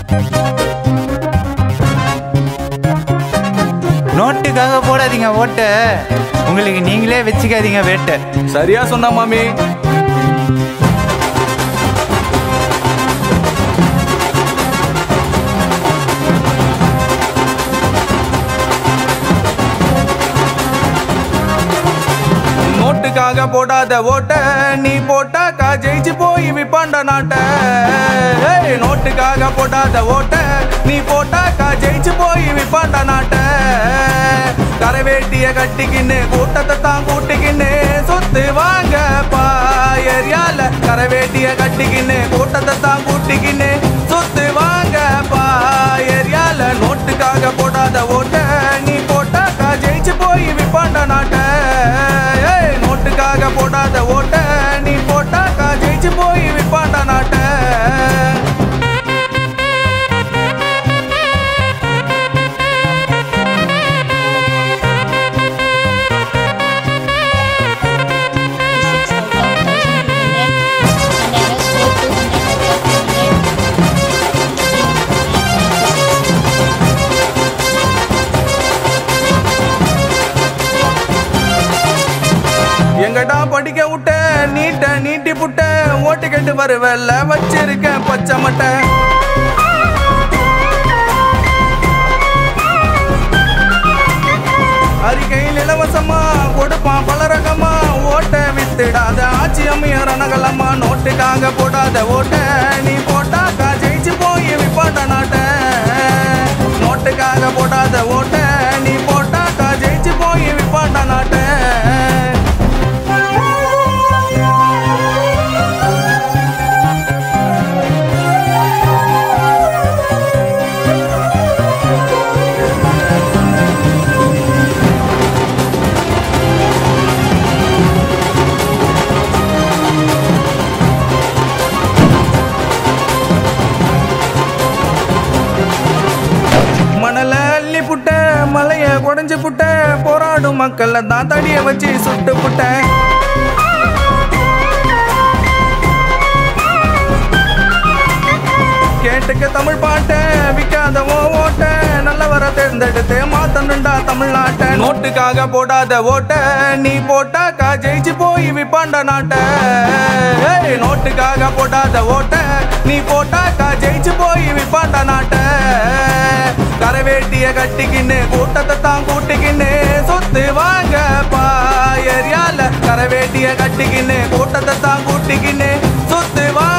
நோட்டுக்காக போடாதீங்க ஓட்டை உங்களுக்கு நீங்களே வச்சுக்காதீங்க வேட்டை சரியா சொன்ன மாமி நோட்டுக்காக போடாத ஓட்ட நீ போட்டாக்கா ஜெயிச்சு போய் விப்பாண்ட நாட்ட ஏய், நோட்டுக்காக போடாத ஓட்ட நீ போட்டாக்கா ஜெயிச்சு போய் விப்பாண்ட நாட்ட கரவேட்டிய கட்டிக்கின்னு கூட்டத்தை தான் கூட்டிக்கின்னு சொத்து வாங்க பாயரியால கரவேட்டிய கட்டிக்கின்னு கூட்டத்தை தான் கூட்டிக்கின்னு சொத்து வாங்க பாயரியால நோட்டுக்காக போடாத ஓட்ட நீ போட்டாக்கா ஜெயிச்சு போய் விப்பாண்ட நாட்ட ஏய், நோட்டுக்காக போடாத ஓட்ட நீ போட்டாக்கா ஜெயிச்சு போய் விப்பாண்ட நாட்ட எங்கடா படிக்க விட்ட நீட்ட நீட்டி புட்ட ஓட்டு கட்டு வருவல்ல வச்சிருக்கேன் பச்சை மட்டை அறிக்கையில் இலவசமா கொடுப்பான் பல ரகமா ஓட்ட வித்துடாத ஆட்சி அமைய ரணகலமா நோட்டுக்காக போடாத ஓட்ட நீ போட்டாக்கா ஜெயிச்சு போய் விப்பாட்ட நாட்ட நோட்டுக்காக போடாத ஓட்ட நீ போட்டாக்கா ஜெயிச்சு போய் விப்பாட்ட நாட்ட மணல அள்ளி புட்ட மலைய குடைஞ்சு புட்ட போராடும் மக்கள் தான் தடிய வச்சு சுட்டு புட்ட கேட்டுக்க தமிழ் பாட்ட விக்காத ஓ ஓட்ட நல்லவர தேர்ந்தெடுத்து மாத்தணுண்டா தமிழ்நாட்டை நோட்டுக்காக போடாத ஓட்ட நீ போட்டாக்கா ஜெயிச்சு போய் விப்பாண்ட நாட்ட ஏய், நோட்டுக்காக போடாத ஓட்ட நீ போட்டாக்கா ஜெயிச்சு போய் விப்பாண்ட நாட்ட கரவேட்டிய கட்டிக்கின்னு கூட்டத்தை தான் கூட்டிக்கின்னு சொத்து வாங்க பாயரியால கரவேட்டிய கட்டிக்கின்னு கூட்டத்தை தான் கூட்டிக்கின்னு சொத்து வாங்க